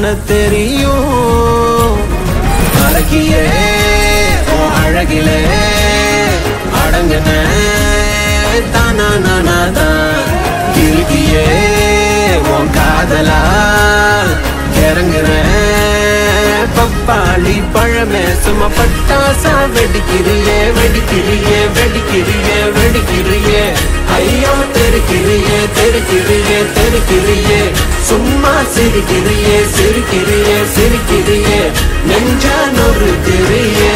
பண்ண தெரியும் அழகியே ஓ அழகிலே அடங்குன தானா நானாதான் இருக்கியே உன் காதலா இறங்குறேன் பப்பாளி பழமே சும்மா பட்டாசா வெடிக்கிறியே வெடிக்கிறியே வெடிக்கிறியே வெடிக்கிறியே ஐயோ தெருக்கிறியே தெருக்கிறியே தெருக்கிறியே சும்மா சிரிக்கிறியே சிரிக்கிறியே சிரிக்கிறியே நெஞ்சா நொறுக்கிறியே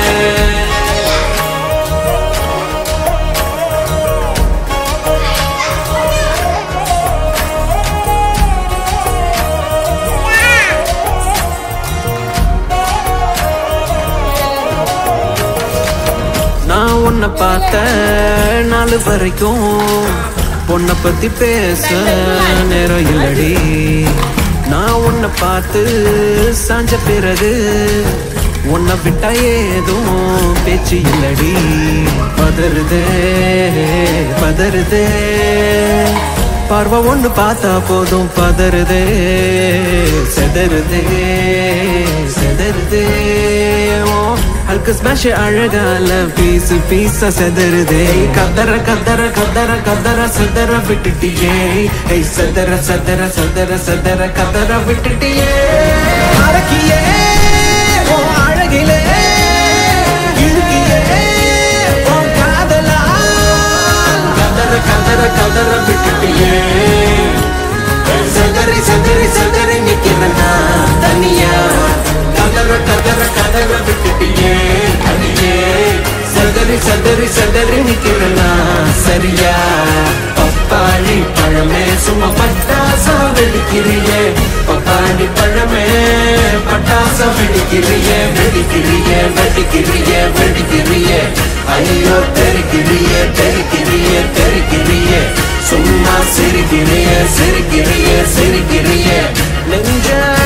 நான் உன்னை பார்த்த நாலு வரைக்கும் பொண்ணை பத்தி பேச நேரம் இல்லடி நான் உன்னை பார்த்து சாஞ்ச பிறகு உன்னை விட்டா ஏதும் பேச்சு இல்லடி பதறுதே பதறுதே பார்வை ஒண்ணு பார்த்தா போதும் பதறுதே செதறுதே செதறுதே ஓ அல்கு ஸ்மாஷ் அழகால பீஸ் பீஸா செதறுதே கதற கதற கதற கதற செதற விட்டுட்டியே ஏய் செதற செதற செதற செதற கதற விட்டுட்டியே அடக்கியே ஓ அழகிலே இருக்கியே ஓ காதலா கதற கதற கதற விட்டுட்டியே சதறி சதறி சதறி நிக்கிறனா தனியா கதற கதற கதற விட்டுட்டியே தனியே சதறி சதறி சதறி நிக்கிறனா சரியா பப்பாளி பழமே சும்மா பட்டாசா வெடிக்கிறியே பப்பாளி பழமே பட்டாசா வெடிக்கிறியே வெடிக்கிறியே வெடிக்கிறியே வெடிக்கிறியே ஐயோ தெரிக்கிறியே தெரிக்கிறியே தெரிக்கிறியே சும்மா சிரிக்கிறியே சிரிக்கிறியே சிரிக்கிறியே நெஞ்ச